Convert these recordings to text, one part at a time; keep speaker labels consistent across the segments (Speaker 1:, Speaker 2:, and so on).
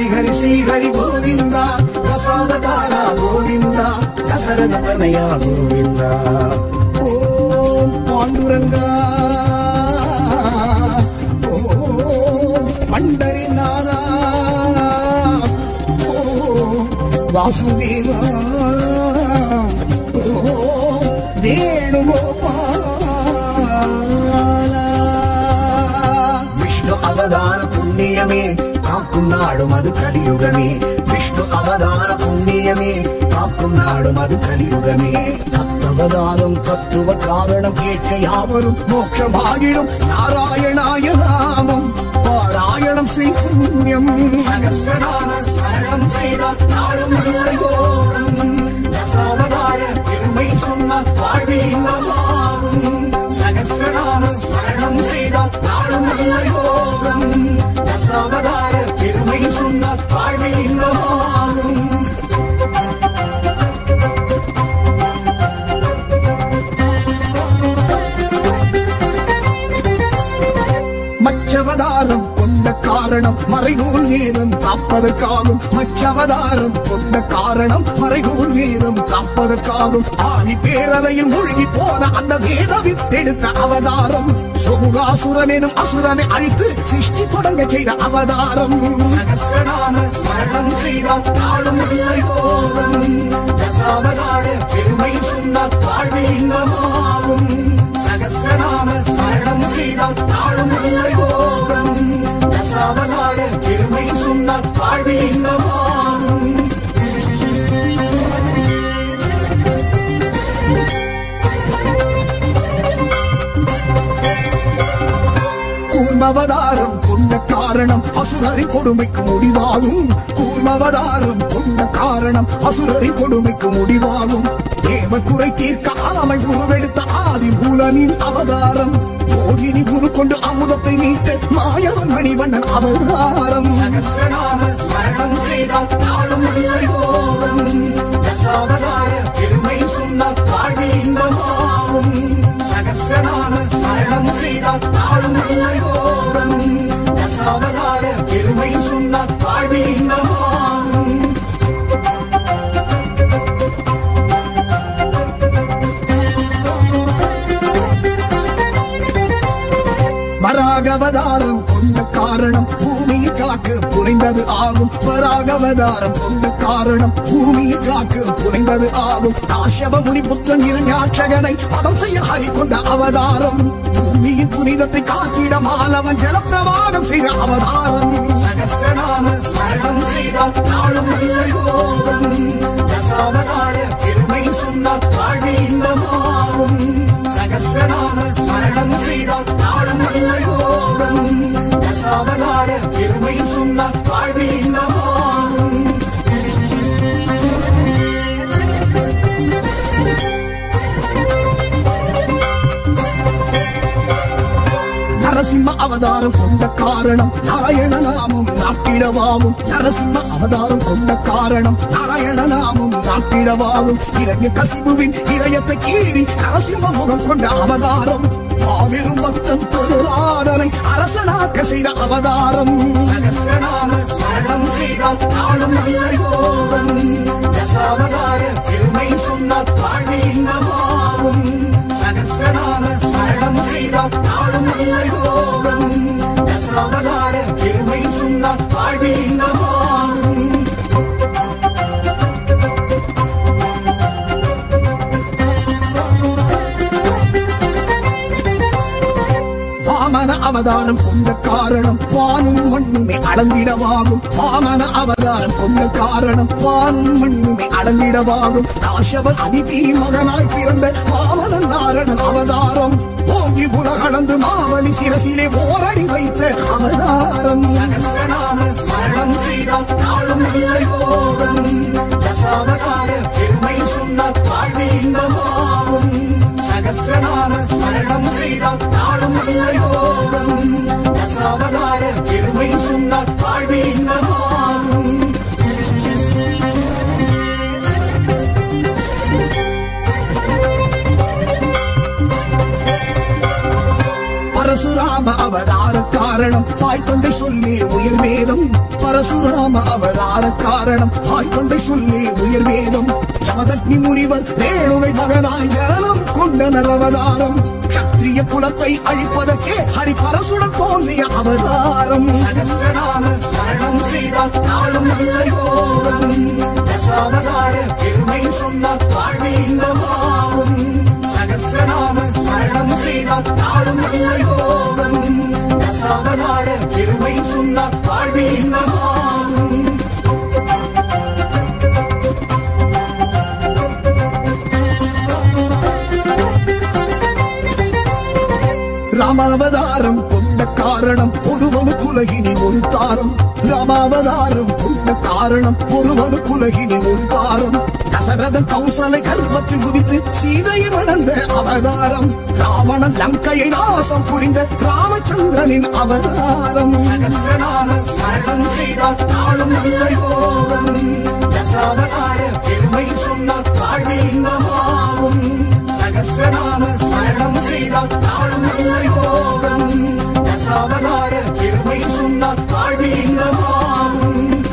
Speaker 1: శ్రీహరి శ్రీహరి గోవింద దశావతార గోవింద దశరథ తనయ గోవింద ఓం పాండురంగా ఓం పండరినాథ ఓం వాసుదేవ ఓం వేణుగోపాల విష్ణు అవతార పుణ్యమే కాకున్నాడు మధు కలియుగమే విష్ణు అవతార పుణ్యమే காக்குநாடு மது கலியுகமே தத்தவதாரம் தத்துவ காரணம் கேட்க யாவரும் மோட்சமாகிடும் நாராயணாய நாமம் பாராயணம் செய் புண்ணியம் சகசநாம சரணம் செய்தால் நாடும் நல்ல யோகம் தசாவதார பெருமை சொன்னால் வாழ்வில் இன்பமாகும் சகசநாம சரணம் செய்தால் நாடும் நல்ல யோகம் தசாவதார பெருமை சொன்னால் வாழ்வில் இன்பமாகும் மச்சவதாரம் கொண்ட காரணம் மறைநூல் வீரம் காப்பதற்காகும் மச்சவதாரம் கொண்ட காரணம் மறைநூல் வீரம் காப்பதற்காகும் ஆதி பேரலையில் மூழ்கி போன அந்த வேத வித்தெடுத்த அவதாரம் சுமுகாசுரன் எனும் அசுரனை அழித்து சிருஷ்டி தொடங்க செய்த அவதாரம் சகசநாம ஸ்மரணம் செய்தால் நாளும் நல்ல யோகம் தசாவதார பெருமை சொன்னால் வாழ்வில் இன்பமாகும் சகசநாம ஸ்மரணம் செய்தால் நாளும் நல்ல யோகம் தசாவதார பெருமை சொன்னால் வாழ்வில் இன்பமாகும் கூர்மவதாரம் கொண்ட காரணம் அசுரரின் கொடுமைக்கு முடிவாகும் கூர்மவதாரம் கொண்ட காரணம் அசுரரின் கொடுமைக்கு முடிவாகும் தேவ குறை தீர்க்க ஆமை உருவெடுத்த ஆதி மூலனின் அவதாரம் யோகினி குரு கொண்டு அமுதத்தை மீட்ட மாயவன் மணிவண்ணன் அவதாரம் சகசநாம ஸ்மரணம் செய்தால் நாளும் நல்ல யோகம் தசாவதார பெருமை சொன்னால் வாழ்வில் இன்பமாகும் சகசநாம ஸ்மரணம் செய்தால் நாளும் நல்ல யோகம் தசாவதார பெருமை சொன்னால் வாழ்வில் இன்பமாகும் வராகவதாரம் கொண்ட காரணம் பூமியை காக்க புனைந்தது ஆகும் வராகவதாரம் கொண்ட காரணம் பூமியை காக்க புனைந்தது ஆகும் காஷப முனி புத்தன் இரண்டாட்சகனை பதம் செய்ய ஹரி கொண்ட அவதாரம் பூமியின் புனிதத்தை காத்திட மாலவன் ஜலப்பிரவாகம் செய்த அவதாரம் சகசநாம ஸ்மரணம் செய்தால் நாளும் நல்ல யோகம் தசாவதார பெருமை சொன்னால் வாழ்வில் இன்பமாகும் சகசநாம ஸ்மரணம் செய்தால் நாளும் நல்ல யோகம் தசாவதார பெருமை சொன்னால் வாழ்வில் இன்பமாகும் நரசிம்ம அவதாரம் கொண்ட காரணம் நாராயண நாமம் நாட்டிடவாகும் நரசிம்ம அவதாரம் கொண்ட காரணம் நாராயண நாமம் நாட்டிடவாகும் இரண்டு கசிபுவின் இதயத்தை கீறி நரசிம்ம முகம் கொண்ட அவதாரம் மாபெரும் பக்தன் பொதுவாதனை அரசனாக்க செய்த அவதாரம் சகசநாம ஸ்மரணம் செய்தால் நாளும் நல்ல யோகம் தசாவதார பெருமை சொன்னால் வாழ்வில் இன்பமாகும் சகசநாம ஸ்மரணம் செய்தால் நாளும் நல்ல யோகம் தசாவதார பெருமை சொன்னால் வாழ்வில் இன்பமாகும் வாமன அவதாரம் கொண்ட காரணம் வானும் மண்ணுமே அளந்திடவாகும் வாமன அவதாரம் கொண்ட காரணம் வானும் மண்ணுமே அளந்திடவாகும் காஷவன் அதிதி மகனாய் பிறந்த வாமனன் நாரணன் அவதாரம் ஓங்கி உலகளந்து மாவலி சிரசிலே ஓரடி வைத்த அவதாரம் சகசநாம ஸ்மரணம் செய்தால் நாளும் நல்ல யோகம் தசாவதார பெருமை சொன்னால் வாழ்வில் இன்பமாகும் சகசநாம ஸ்மரணம் செய்தால் நாளும் நல்ல யோகம் தசாவதார பெருமை சொன்னால் வாழ்வில் இன்பமாகும் பரசுராம அவதார காரணம் தாய் தந்தை சொல்லி உயிர் வேதம் பர பரசுராம அவதார காரணம் தாய் தந்தை சொல்லி உயர் வேதம் ஜமதக்னி முனிவர் ரேணுகை மகனாய் ஜனனம் கொண்டனர் அவதாரம் கத்திரிய குலத்தை அழிப்பதற்கே ஹரி பரசுடன் தோன்றிய அவதாரம் சகசிரநாம சரணம் செய்தால் நாளும் நல்ல யோகம் தசாவதார பெருமை சொன்னால் வாழ்வு இன்பமாகும் சகசிரநாம சரணம் செய்தால் நாளும் நல்ல யோகம் தசாவதார பெருமை சொன்னால் வாழ்வு இன்பமாகும் ராமாவதாரம் கொண்ட காரணம் ஒருவனு குலகினின் ஒரு தாரம் ராமாவதாரம் கொண்ட காரணம் ஒருவனு குலகினின் ஒரு தாரம் தசரதன் கௌசலை கர்ப்பத்தில் உதித்து சீதையை வளர்ந்த அவதாரம் ராவணன் லங்கையை நாசம் புரிந்த ராமச்சந்திரனின் அவதாரம் சகசிரநாம ஸ்மரணம் செய்தால் நாளும் நல்ல யோகம் தசாவதார பெருமை சொன்னால் வாழ்வு இன்பமாகும் சகசிரநாம ஸ்மரணம் செய்தால் நாளும் நல்ல யோகம் தசாவதார பெருமை சொன்னால் வாழ்வு இன்பமாகும்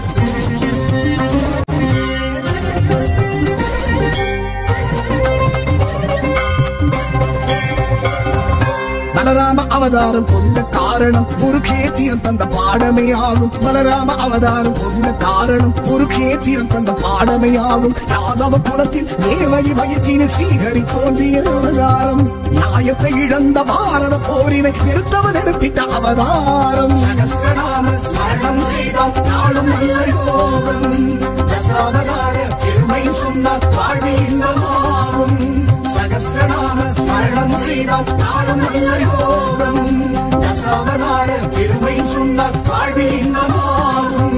Speaker 1: பலராம அவதாரம் கொண்ட காரணம் ஒரு கேத்திரம் தந்த பாடமே ஆகும் பலராம அவதாரம் கொண்ட காரணம் ஒரு கேத்திரம் தந்த பாடமே ஆகும் யாதவ குலத்தில் தேவகி வயிற்றினில் ஸ்ரீஹரி தோன்றிய அவதாரம் நியாயத்தை இழந்த பாரத போரினை நிறுத்தவன் எடுத்திட்ட அவதாரம் சகசிரநாம ஸ்மரணம் செய்தால் நாளும் நல்ல யோகம் தசாவதார பெருமை சொன்னால் வாழ்வு இன்பமாகும் சகசிரநாம ஸ்மரணம் செய்தால் நாளும் நல்ல யோகம் தசாவதார பெருமை சொன்னால் வாழ்வு இன்பமாகும்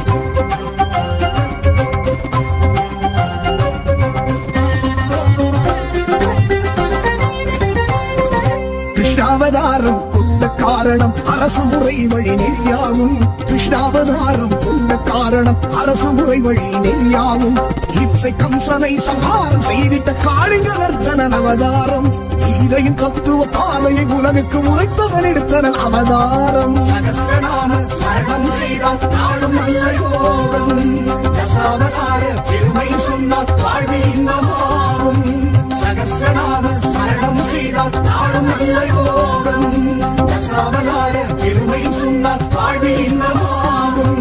Speaker 1: கிருஷ்ணாவதாரம் கொண்ட காரணம் அரசு முறை வழி நெறியாகும் கிருஷ்ணாவதாரம் கொண்ட காரணம் அரசு முறை வழி நெறியாகும் இம்சை கம்சனை சம்ஹாரம் செய்திட்ட காளிங்க நர்த்தனன் அவதாரம் கீதையின் தத்துவ பாதையை உலகுக்கு உரைத்தவன் எடுத்தனன் அவதாரம் சகசிரநாம ஸ்மரணம் செய்தால் நாளும் நல்ல யோகம் தசாவதார பெருமை சொன்னால் வாழ்வு இன்பமாகும் சகசிரநாம ஸ்மரணம் செய்தால் நாளும் நல்ல யோகம் தசாவதார பெருமை சொன்னால் வாழ்வு இன்பமாகும்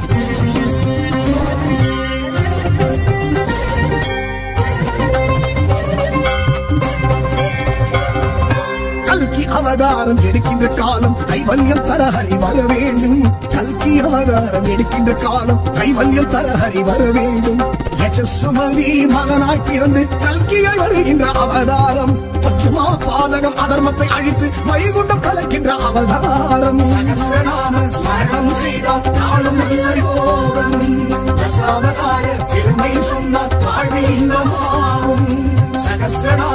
Speaker 1: கல்கி அவதாரம் எடுக்கின்ற காலம் கைவல்யம் தரஹரி வர வேண்டும் கல்கி அவதாரம் எடுக்கின்ற காலம் கைவல்யம் தரஹரி வர வேண்டும் யசசுமதி மகனாய் பிறந்து கல்கியாய் வருகின்ற அவதாரம் பச்சுமா பாதகம் அதர்மத்தை அழித்து வைகுண்டம் கலக்கின்ற அவதாரம் சகசிரநாம ஸ்மரணம் செய்தால் நாளும் நல்ல யோகம் தசாவதார பெருமை சொன்னால் வாழ்வு இன்பமாகும் சகசிரநாம